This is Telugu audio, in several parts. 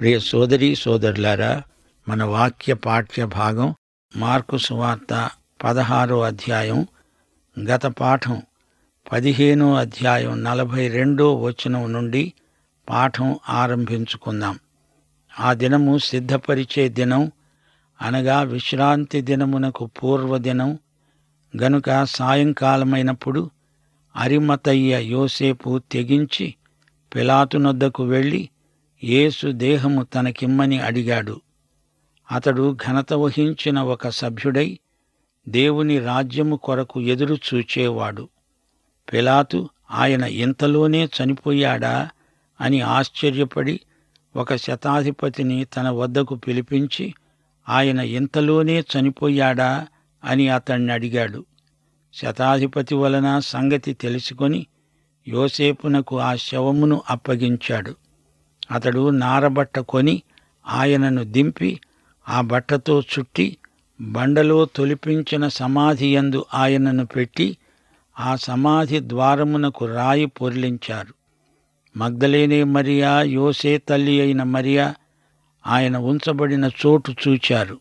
ప్రియ సోదరి సోదరులారా మన వాక్య పాఠ్య భాగం మార్కు సువార్త పదహారో అధ్యాయం గత పాఠం పదిహేనో అధ్యాయం నలభై రెండో వచనం నుండి పాఠం ఆరంభించుకుందాం ఆ దినము సిద్ధపరిచే దినం అనగా విశ్రాంతి దినమునకు పూర్వదినం గనుక సాయంకాలమైనప్పుడు అరిమతయ్య యోసేపు తెగించి పిలాతునొద్దకు వెళ్ళి యేసు దేహము తనకిమ్మని అడిగాడు అతడు ఘనత వహించిన ఒక సభ్యుడై దేవుని రాజ్యము కొరకు ఎదురు చూచేవాడు పిలాతు ఆయన ఇంతలోనే చనిపోయాడా అని ఆశ్చర్యపడి ఒక శతాధిపతిని తన వద్దకు పిలిపించి ఆయన ఇంతలోనే చనిపోయాడా అని అతన్ని అడిగాడు శతాధిపతి వలన సంగతి తెలుసుకొని యోసేపునకు ఆ శవమును అప్పగించాడు అతడు నారబట్ట కొని ఆయనను దింపి ఆ బట్టతో చుట్టి బండలో తొలిపించిన సమాధి యందు ఆయనను పెట్టి ఆ సమాధి ద్వారమునకు రాయి పొర్లించారు మగ్ధలేనే మరియా యోసే తల్లి అయిన మరియా ఆయన ఉంచబడిన చోటు చూచారు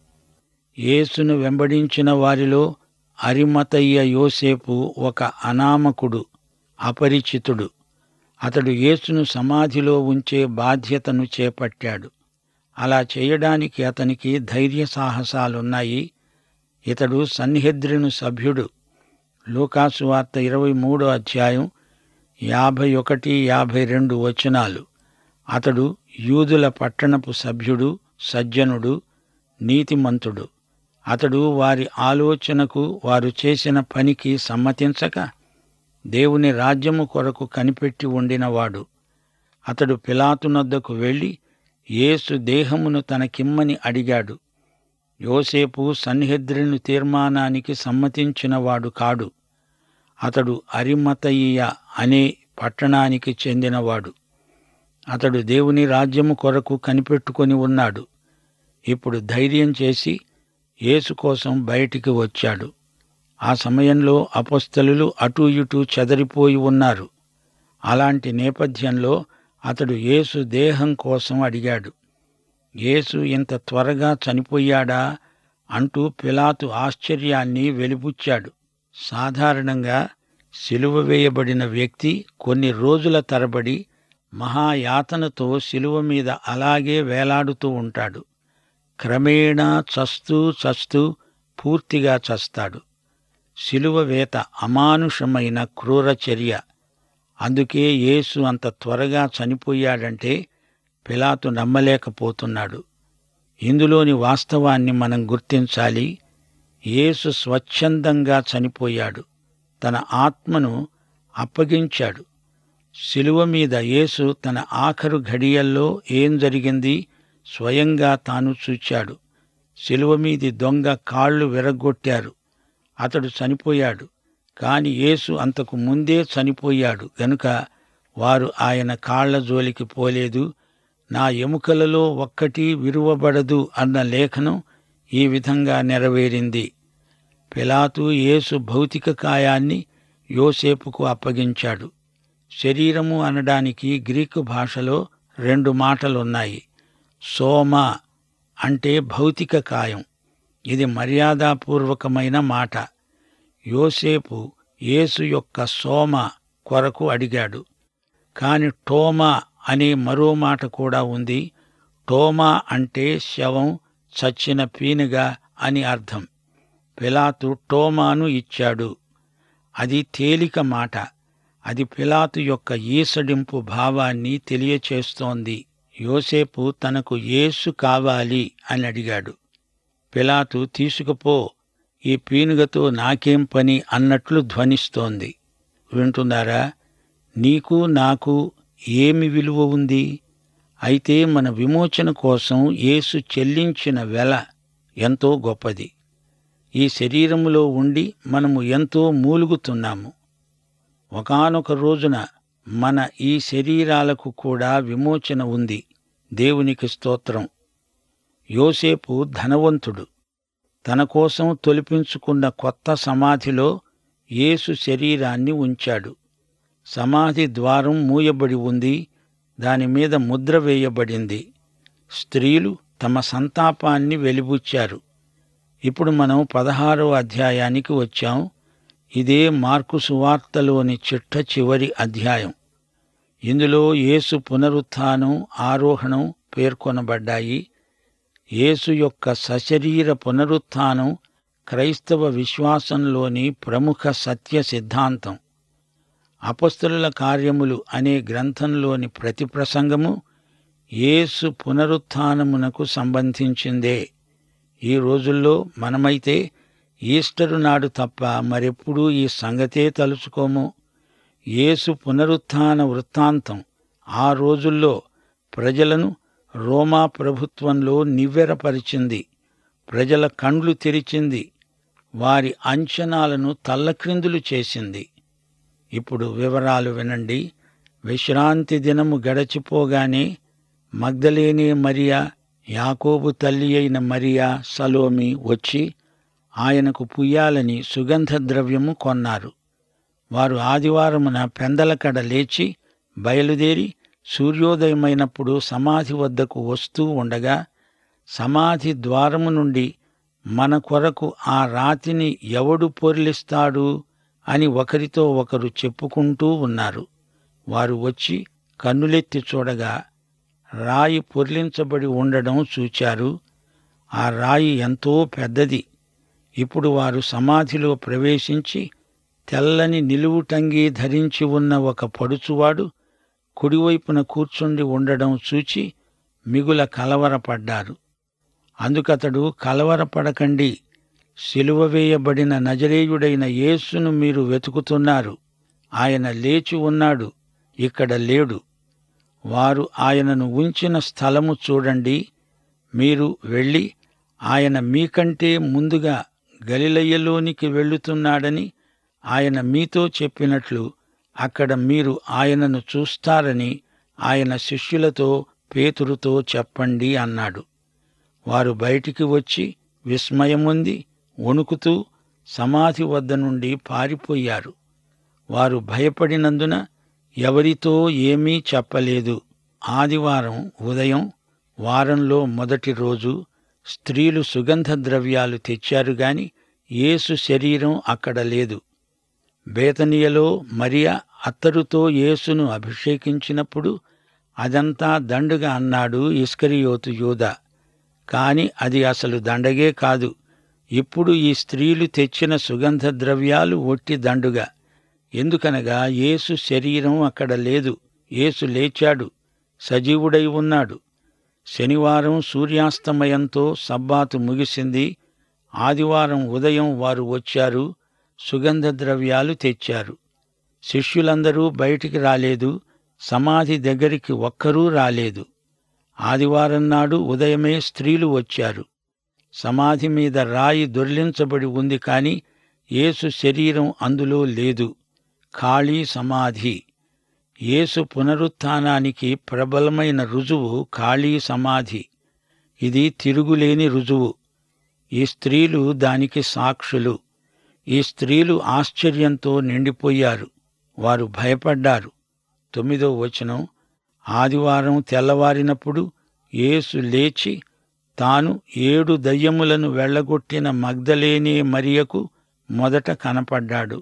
యేసును వెంబడించిన వారిలో అరిమతయ్య యోసేపు ఒక అనామకుడు అపరిచితుడు అతడు యేసును సమాధిలో ఉంచే బాధ్యతను చేపట్టాడు అలా చేయడానికి అతనికి ధైర్య సాహసాలున్నాయి ఇతడు సన్నిహద్రిను సభ్యుడు లూకాసు వార్త ఇరవై మూడో అధ్యాయం యాభై ఒకటి యాభై రెండు వచనాలు అతడు యూదుల పట్టణపు సభ్యుడు సజ్జనుడు నీతిమంతుడు అతడు వారి ఆలోచనకు వారు చేసిన పనికి సమ్మతించక దేవుని రాజ్యము కొరకు కనిపెట్టి ఉండినవాడు అతడు పిలాతునొద్దకు వెళ్ళి యేసు దేహమును తనకిమ్మని అడిగాడు యోసేపు సన్నిహద్రిను తీర్మానానికి సమ్మతించినవాడు కాడు అతడు అరిమతయ్య అనే పట్టణానికి చెందినవాడు అతడు దేవుని రాజ్యము కొరకు కనిపెట్టుకొని ఉన్నాడు ఇప్పుడు ధైర్యం చేసి యేసు కోసం బయటికి వచ్చాడు ఆ సమయంలో అపస్థలులు అటూ ఇటూ చెదరిపోయి ఉన్నారు అలాంటి నేపథ్యంలో అతడు యేసు దేహం కోసం అడిగాడు యేసు ఇంత త్వరగా చనిపోయాడా అంటూ పిలాతు ఆశ్చర్యాన్ని వెలిబుచ్చాడు సాధారణంగా సిలువ వేయబడిన వ్యక్తి కొన్ని రోజుల తరబడి మహాయాతనతో సిలువ మీద అలాగే వేలాడుతూ ఉంటాడు క్రమేణా చస్తూ చస్తూ పూర్తిగా చస్తాడు సిలువ వేత అమానుషమైన క్రూర చర్య అందుకే యేసు అంత త్వరగా చనిపోయాడంటే పిలాతు నమ్మలేకపోతున్నాడు ఇందులోని వాస్తవాన్ని మనం గుర్తించాలి యేసు స్వచ్ఛందంగా చనిపోయాడు తన ఆత్మను అప్పగించాడు శిలువ మీద యేసు తన ఆఖరు ఘడియల్లో ఏం జరిగింది స్వయంగా తాను చూచాడు శిలువ మీది దొంగ కాళ్ళు విరగొట్టారు అతడు చనిపోయాడు కాని యేసు అంతకు ముందే చనిపోయాడు గనుక వారు ఆయన కాళ్ల జోలికి పోలేదు నా ఎముకలలో ఒక్కటి విరువబడదు అన్న లేఖనం ఈ విధంగా నెరవేరింది పిలాతు యేసు భౌతిక కాయాన్ని యోసేపుకు అప్పగించాడు శరీరము అనడానికి గ్రీకు భాషలో రెండు మాటలున్నాయి సోమ అంటే భౌతిక కాయం ఇది మర్యాదపూర్వకమైన మాట యోసేపు యేసు యొక్క సోమ కొరకు అడిగాడు కాని టోమా అనే మరో మాట కూడా ఉంది టోమా అంటే శవం చచ్చిన పీనుగా అని అర్థం పిలాతు టోమాను ఇచ్చాడు అది తేలిక మాట అది పిలాతు యొక్క ఈసడింపు భావాన్ని తెలియచేస్తోంది యోసేపు తనకు యేసు కావాలి అని అడిగాడు పిలాతు తీసుకుపో ఈ పీనుగతో నాకేం పని అన్నట్లు ధ్వనిస్తోంది వింటున్నారా నీకు నాకు ఏమి విలువ ఉంది అయితే మన విమోచన కోసం యేసు చెల్లించిన వెల ఎంతో గొప్పది ఈ శరీరములో ఉండి మనము ఎంతో మూలుగుతున్నాము ఒకానొక రోజున మన ఈ శరీరాలకు కూడా విమోచన ఉంది దేవునికి స్తోత్రం యోసేపు ధనవంతుడు తన కోసం తొలిపించుకున్న కొత్త సమాధిలో యేసు శరీరాన్ని ఉంచాడు సమాధి ద్వారం మూయబడి ఉంది దాని మీద ముద్ర వేయబడింది స్త్రీలు తమ సంతాపాన్ని వెలిబుచ్చారు ఇప్పుడు మనం పదహారో అధ్యాయానికి వచ్చాం ఇదే మార్కు సువార్తలోని చిట్ట చివరి అధ్యాయం ఇందులో యేసు పునరుత్థానం ఆరోహణం పేర్కొనబడ్డాయి యేసు యొక్క సశరీర పునరుత్థానం క్రైస్తవ విశ్వాసంలోని ప్రముఖ సత్య సిద్ధాంతం అపస్తుల కార్యములు అనే గ్రంథంలోని ప్రతి ప్రసంగము యేసు పునరుత్థానమునకు సంబంధించిందే ఈ రోజుల్లో మనమైతే ఈస్టరు నాడు తప్ప మరెప్పుడూ ఈ సంగతే తలుచుకోము యేసు పునరుత్థాన వృత్తాంతం ఆ రోజుల్లో ప్రజలను రోమా ప్రభుత్వంలో నివ్వెరపరిచింది ప్రజల కండ్లు తెరిచింది వారి అంచనాలను తల్లక్రిందులు చేసింది ఇప్పుడు వివరాలు వినండి విశ్రాంతి దినము గడచిపోగానే మగ్ధలేనే మరియా యాకోబు తల్లి అయిన మరియా సలోమి వచ్చి ఆయనకు పుయ్యాలని సుగంధ ద్రవ్యము కొన్నారు వారు ఆదివారమున పెందలకడ లేచి బయలుదేరి సూర్యోదయమైనప్పుడు సమాధి వద్దకు వస్తూ ఉండగా సమాధి ద్వారము నుండి మన కొరకు ఆ రాతిని ఎవడు పొర్లిస్తాడు అని ఒకరితో ఒకరు చెప్పుకుంటూ ఉన్నారు వారు వచ్చి కన్నులెత్తి చూడగా రాయి పొర్లించబడి ఉండడం చూచారు ఆ రాయి ఎంతో పెద్దది ఇప్పుడు వారు సమాధిలో ప్రవేశించి తెల్లని నిలువుటంగి ధరించి ఉన్న ఒక పడుచువాడు కుడివైపున కూర్చుండి ఉండడం చూచి మిగుల కలవరపడ్డారు అందుకతడు కలవరపడకండి సిలువ వేయబడిన నజరేయుడైన యేసును మీరు వెతుకుతున్నారు ఆయన లేచి ఉన్నాడు ఇక్కడ లేడు వారు ఆయనను ఉంచిన స్థలము చూడండి మీరు వెళ్ళి ఆయన మీకంటే ముందుగా గలిలయ్యలోనికి వెళ్ళుతున్నాడని ఆయన మీతో చెప్పినట్లు అక్కడ మీరు ఆయనను చూస్తారని ఆయన శిష్యులతో పేతురుతో చెప్పండి అన్నాడు వారు బయటికి వచ్చి విస్మయముంది వణుకుతూ సమాధి వద్ద నుండి పారిపోయారు వారు భయపడినందున ఎవరితో ఏమీ చెప్పలేదు ఆదివారం ఉదయం వారంలో మొదటి రోజు స్త్రీలు సుగంధ ద్రవ్యాలు తెచ్చారు గాని యేసు శరీరం అక్కడ లేదు బేతనియలో మరియా అత్తరుతో యేసును అభిషేకించినప్పుడు అదంతా దండుగా అన్నాడు ఇస్కరియోతు యూద కాని అది అసలు దండగే కాదు ఇప్పుడు ఈ స్త్రీలు తెచ్చిన సుగంధ ద్రవ్యాలు ఒట్టి దండుగా ఎందుకనగా యేసు శరీరం అక్కడ లేదు యేసు లేచాడు సజీవుడై ఉన్నాడు శనివారం సూర్యాస్తమయంతో సబ్బాతు ముగిసింది ఆదివారం ఉదయం వారు వచ్చారు సుగంధ ద్రవ్యాలు తెచ్చారు శిష్యులందరూ బయటికి రాలేదు సమాధి దగ్గరికి ఒక్కరూ రాలేదు ఆదివారం నాడు ఉదయమే స్త్రీలు వచ్చారు సమాధి మీద రాయి దొర్లించబడి ఉంది కాని యేసు శరీరం అందులో లేదు ఖాళీ సమాధి యేసు పునరుత్థానానికి ప్రబలమైన రుజువు ఖాళీ సమాధి ఇది తిరుగులేని రుజువు ఈ స్త్రీలు దానికి సాక్షులు ఈ స్త్రీలు ఆశ్చర్యంతో నిండిపోయారు వారు భయపడ్డారు తొమ్మిదో వచనం ఆదివారం తెల్లవారినప్పుడు యేసు లేచి తాను ఏడు దయ్యములను వెళ్ళగొట్టిన మగ్ధలేనే మరియకు మొదట కనపడ్డాడు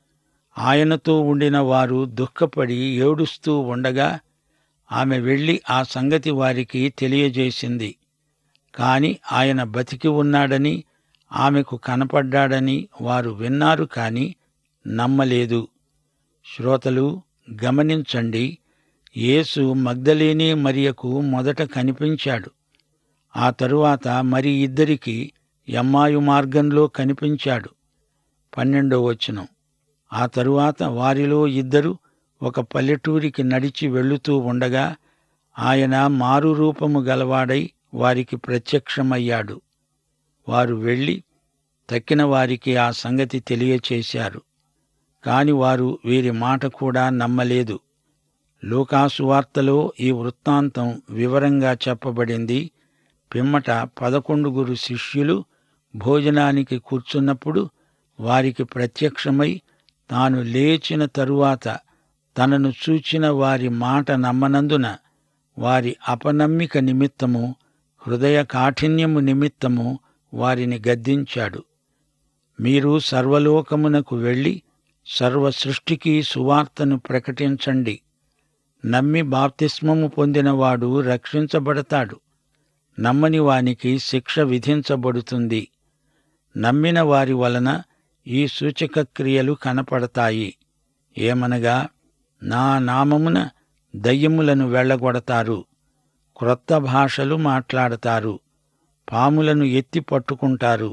ఆయనతో ఉండిన వారు దుఃఖపడి ఏడుస్తూ ఉండగా ఆమె వెళ్ళి ఆ సంగతి వారికి తెలియజేసింది కాని ఆయన బతికి ఉన్నాడని ఆమెకు కనపడ్డాడని వారు విన్నారు కాని నమ్మలేదు శ్రోతలు గమనించండి యేసు మగ్ధలేనే మరియకు మొదట కనిపించాడు ఆ తరువాత మరి ఇద్దరికి యమ్మాయు మార్గంలో కనిపించాడు పన్నెండో వచనం ఆ తరువాత వారిలో ఇద్దరు ఒక పల్లెటూరికి నడిచి వెళుతూ ఉండగా ఆయన మారు రూపము గలవాడై వారికి ప్రత్యక్షమయ్యాడు వారు వెళ్ళి తక్కిన వారికి ఆ సంగతి తెలియచేశారు కాని వారు వీరి మాట కూడా నమ్మలేదు లూకాసు వార్తలో ఈ వృత్తాంతం వివరంగా చెప్పబడింది పిమ్మట పదకొండుగురు శిష్యులు భోజనానికి కూర్చున్నప్పుడు వారికి ప్రత్యక్షమై తాను లేచిన తరువాత తనను చూచిన వారి మాట నమ్మనందున వారి అపనమ్మిక నిమిత్తము హృదయ కాఠిన్యము నిమిత్తము వారిని గద్దించాడు మీరు సర్వలోకమునకు వెళ్ళి సర్వ సృష్టికి సువార్తను ప్రకటించండి నమ్మి బాప్తిస్మము పొందినవాడు రక్షించబడతాడు నమ్మని వానికి శిక్ష విధించబడుతుంది నమ్మిన వారి వలన ఈ సూచక క్రియలు కనపడతాయి ఏమనగా నా నామమున దయ్యములను వెళ్ళగొడతారు క్రొత్త భాషలు మాట్లాడతారు పాములను ఎత్తి పట్టుకుంటారు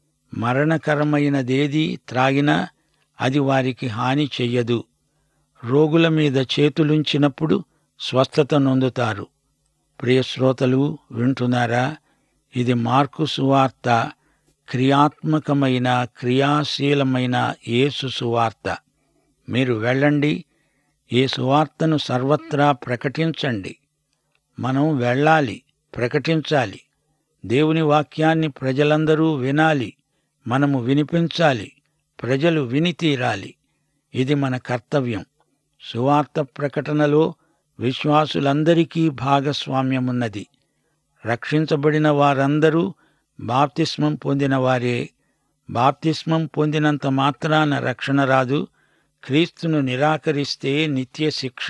మరణకరమైనదేది త్రాగినా అది వారికి హాని చెయ్యదు రోగుల మీద చేతులుంచినప్పుడు స్వస్థత నొందుతారు ప్రియశ్రోతలు వింటున్నారా ఇది మార్కు సువార్త క్రియాత్మకమైన క్రియాశీలమైన యేసు సువార్త మీరు వెళ్ళండి ఈ సువార్తను సర్వత్రా ప్రకటించండి మనం వెళ్ళాలి ప్రకటించాలి దేవుని వాక్యాన్ని ప్రజలందరూ వినాలి మనము వినిపించాలి ప్రజలు విని తీరాలి ఇది మన కర్తవ్యం సువార్త ప్రకటనలో విశ్వాసులందరికీ భాగస్వామ్యమున్నది రక్షించబడిన వారందరూ బాప్తిస్మం పొందిన వారే బాప్తిస్మం పొందినంత మాత్రాన రక్షణ రాదు క్రీస్తును నిరాకరిస్తే నిత్య శిక్ష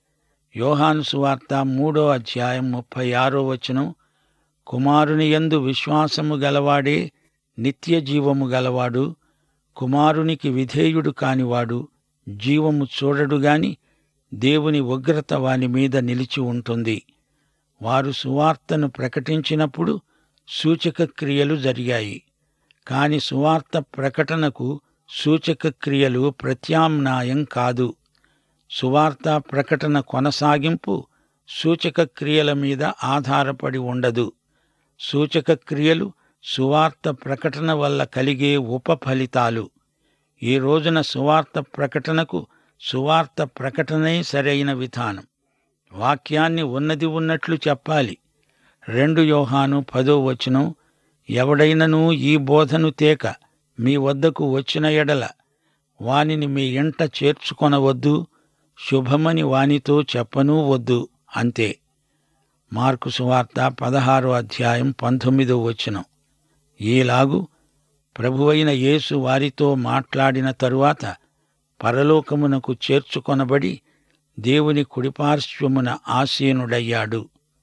యోహాను సువార్త మూడో అధ్యాయం ముప్పై ఆరో వచనం కుమారుని యందు విశ్వాసము గలవాడే నిత్య జీవము గలవాడు కుమారునికి విధేయుడు కానివాడు జీవము చూడడు గాని దేవుని ఉగ్రత వాని మీద నిలిచి ఉంటుంది వారు సువార్తను ప్రకటించినప్పుడు సూచక క్రియలు జరిగాయి కాని సువార్త ప్రకటనకు సూచక క్రియలు ప్రత్యామ్నాయం కాదు సువార్త ప్రకటన కొనసాగింపు సూచక క్రియల మీద ఆధారపడి ఉండదు సూచక క్రియలు సువార్త ప్రకటన వల్ల కలిగే ఉపఫలితాలు ఈ రోజున సువార్త ప్రకటనకు సువార్త ప్రకటనే సరైన విధానం వాక్యాన్ని ఉన్నది ఉన్నట్లు చెప్పాలి రెండు యోహాను పదో వచనం ఎవడైనను ఈ బోధను తేక మీ వద్దకు వచ్చిన ఎడల వానిని మీ ఇంట చేర్చుకొనవద్దు శుభమని వానితో చెప్పనూ వద్దు అంతే మార్కు సువార్త పదహారో అధ్యాయం పంతొమ్మిదో వచనం ఈలాగు ప్రభువైన యేసు వారితో మాట్లాడిన తరువాత పరలోకమునకు చేర్చుకొనబడి దేవుని కుడిపార్శ్వమున ఆసీనుడయ్యాడు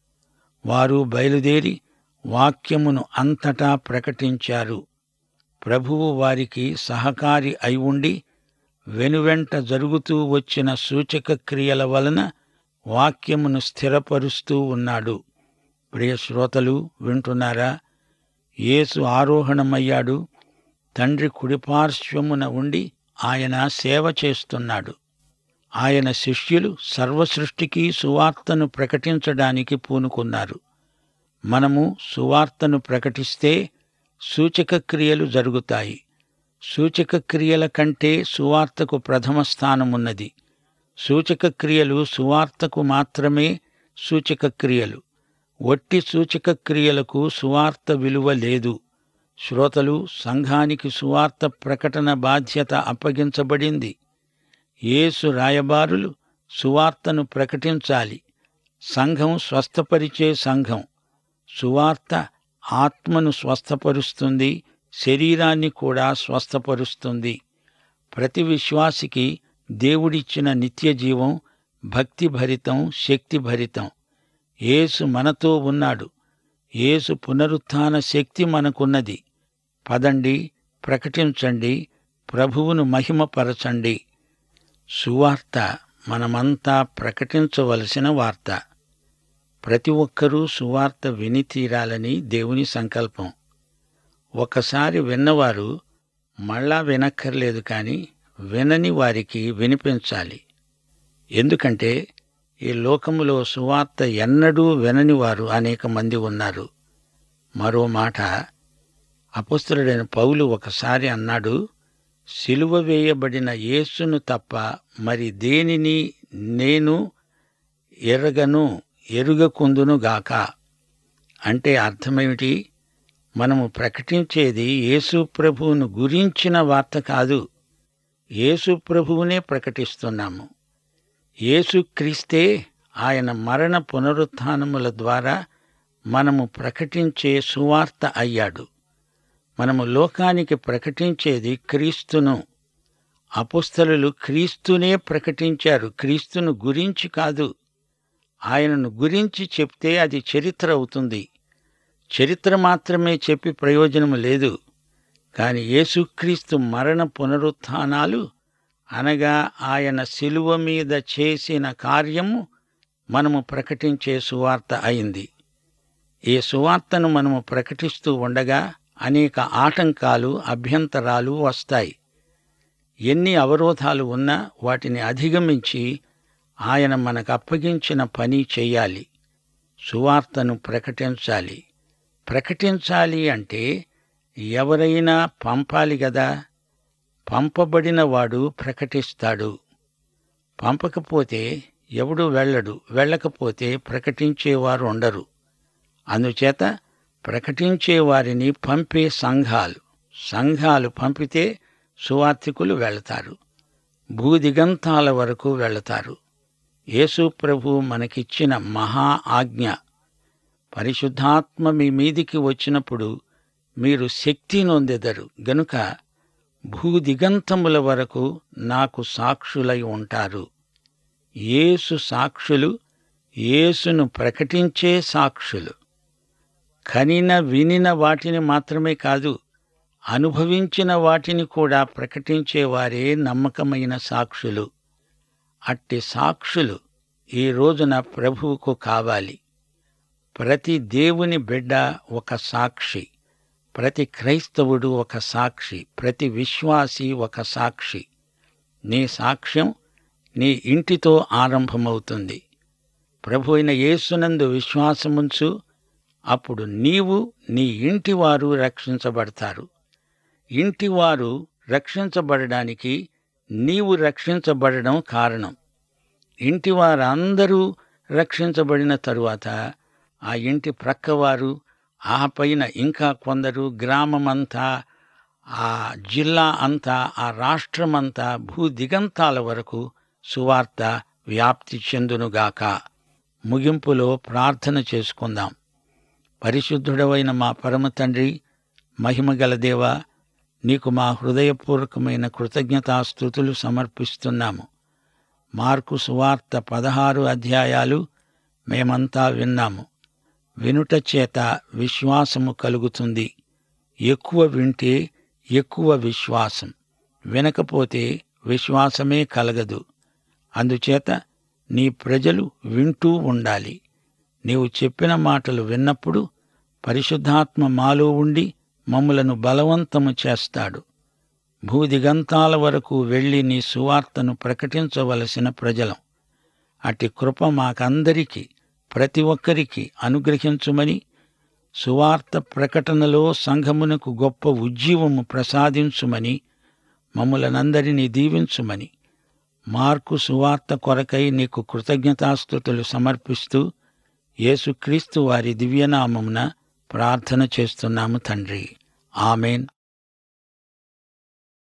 వారు బయలుదేరి వాక్యమును అంతటా ప్రకటించారు ప్రభువు వారికి సహకారి అయి ఉండి వెనువెంట జరుగుతూ వచ్చిన సూచక క్రియల వలన వాక్యమును స్థిరపరుస్తూ ఉన్నాడు ప్రియ శ్రోతలు వింటున్నారా యేసు ఆరోహణమయ్యాడు తండ్రి కుడిపార్శ్వమున ఉండి ఆయన సేవ చేస్తున్నాడు ఆయన శిష్యులు సర్వసృష్టికి సువార్తను ప్రకటించడానికి పూనుకున్నారు మనము సువార్తను ప్రకటిస్తే సూచక క్రియలు జరుగుతాయి సూచక క్రియల కంటే సువార్తకు ప్రథమ స్థానమున్నది సూచక క్రియలు సువార్తకు మాత్రమే సూచక క్రియలు వట్టి సూచక క్రియలకు సువార్త విలువ లేదు శ్రోతలు సంఘానికి సువార్త ప్రకటన బాధ్యత అప్పగించబడింది యేసు రాయబారులు సువార్తను ప్రకటించాలి సంఘం స్వస్థపరిచే సంఘం సువార్త ఆత్మను స్వస్థపరుస్తుంది శరీరాన్ని కూడా స్వస్థపరుస్తుంది ప్రతి విశ్వాసికి దేవుడిచ్చిన నిత్య జీవం భక్తిభరితం శక్తిభరితం యేసు మనతో ఉన్నాడు యేసు పునరుత్థాన శక్తి మనకున్నది పదండి ప్రకటించండి ప్రభువును మహిమపరచండి సువార్త మనమంతా ప్రకటించవలసిన వార్త ప్రతి ఒక్కరూ సువార్త విని తీరాలని దేవుని సంకల్పం ఒకసారి విన్నవారు మళ్ళా వినక్కర్లేదు కానీ వినని వారికి వినిపించాలి ఎందుకంటే ఈ లోకములో సువార్త ఎన్నడూ వినని వారు అనేక మంది ఉన్నారు మరో మాట అపుస్తుడైన పౌలు ఒకసారి అన్నాడు సిలువ వేయబడిన యేసును తప్ప మరి దేనిని నేను ఎరగను ఎరుగకుందును గాక అంటే అర్థమేమిటి మనము ప్రకటించేది యేసు ప్రభువును గురించిన వార్త కాదు యేసు ప్రభువునే ప్రకటిస్తున్నాము యేసు క్రీస్తే ఆయన మరణ పునరుత్థానముల ద్వారా మనము ప్రకటించే సువార్త అయ్యాడు మనము లోకానికి ప్రకటించేది క్రీస్తును అపుస్తలు క్రీస్తునే ప్రకటించారు క్రీస్తును గురించి కాదు ఆయనను గురించి చెప్తే అది చరిత్ర అవుతుంది చరిత్ర మాత్రమే చెప్పి ప్రయోజనం లేదు కాని యేసుక్రీస్తు మరణ పునరుత్థానాలు అనగా ఆయన శిలువ మీద చేసిన కార్యము మనము ప్రకటించే సువార్త అయింది ఈ సువార్తను మనము ప్రకటిస్తూ ఉండగా అనేక ఆటంకాలు అభ్యంతరాలు వస్తాయి ఎన్ని అవరోధాలు ఉన్నా వాటిని అధిగమించి ఆయన మనకు అప్పగించిన పని చెయ్యాలి సువార్తను ప్రకటించాలి ప్రకటించాలి అంటే ఎవరైనా పంపాలి గదా పంపబడిన వాడు ప్రకటిస్తాడు పంపకపోతే ఎవడు వెళ్ళడు వెళ్ళకపోతే ప్రకటించేవారు ఉండరు అందుచేత ప్రకటించే వారిని పంపే సంఘాలు సంఘాలు పంపితే సువార్థికులు వెళతారు భూదిగంతాల వరకు వెళతారు యేసు ప్రభు మనకిచ్చిన మహా ఆజ్ఞ పరిశుద్ధాత్మ మీ మీదికి వచ్చినప్పుడు మీరు శక్తి నొందెదరు గనుక భూదిగంతముల వరకు నాకు సాక్షులై ఉంటారు యేసు సాక్షులు యేసును ప్రకటించే సాక్షులు కనిన వినిన వాటిని మాత్రమే కాదు అనుభవించిన వాటిని కూడా ప్రకటించేవారే నమ్మకమైన సాక్షులు అట్టి సాక్షులు ఈ రోజున ప్రభువుకు కావాలి ప్రతి దేవుని బిడ్డ ఒక సాక్షి ప్రతి క్రైస్తవుడు ఒక సాక్షి ప్రతి విశ్వాసి ఒక సాక్షి నీ సాక్ష్యం నీ ఇంటితో ఆరంభమవుతుంది ప్రభు అయిన యేసునందు విశ్వాసముంచు అప్పుడు నీవు నీ ఇంటివారు రక్షించబడతారు ఇంటివారు రక్షించబడడానికి నీవు రక్షించబడడం కారణం ఇంటివారందరూ రక్షించబడిన తరువాత ఆ ఇంటి ప్రక్కవారు ఆ పైన ఇంకా కొందరు గ్రామమంతా ఆ జిల్లా అంతా ఆ రాష్ట్రమంతా భూదిగంతాల వరకు సువార్త వ్యాప్తి చెందునుగాక ముగింపులో ప్రార్థన చేసుకుందాం పరిశుద్ధుడవైన మా పరమ తండ్రి మహిమగల దేవా నీకు మా హృదయపూర్వకమైన కృతజ్ఞతాస్థుతులు సమర్పిస్తున్నాము మార్కు సువార్త పదహారు అధ్యాయాలు మేమంతా విన్నాము వినుట చేత విశ్వాసము కలుగుతుంది ఎక్కువ వింటే ఎక్కువ విశ్వాసం వినకపోతే విశ్వాసమే కలగదు అందుచేత నీ ప్రజలు వింటూ ఉండాలి నీవు చెప్పిన మాటలు విన్నప్పుడు పరిశుద్ధాత్మ మాలో ఉండి మమ్ములను బలవంతము చేస్తాడు భూదిగంతాల వరకు వెళ్లి నీ సువార్తను ప్రకటించవలసిన ప్రజలం అట్టి కృప మాకందరికీ ప్రతి ఒక్కరికి అనుగ్రహించుమని సువార్త ప్రకటనలో సంఘమునకు గొప్ప ఉజ్జీవము ప్రసాదించుమని మమ్ములనందరినీ దీవించుమని మార్కు సువార్త కొరకై నీకు కృతజ్ఞతాస్థుతులు సమర్పిస్తూ యేసుక్రీస్తు వారి దివ్యనామమున ప్రార్థన చేస్తున్నాము తండ్రి ఆమెన్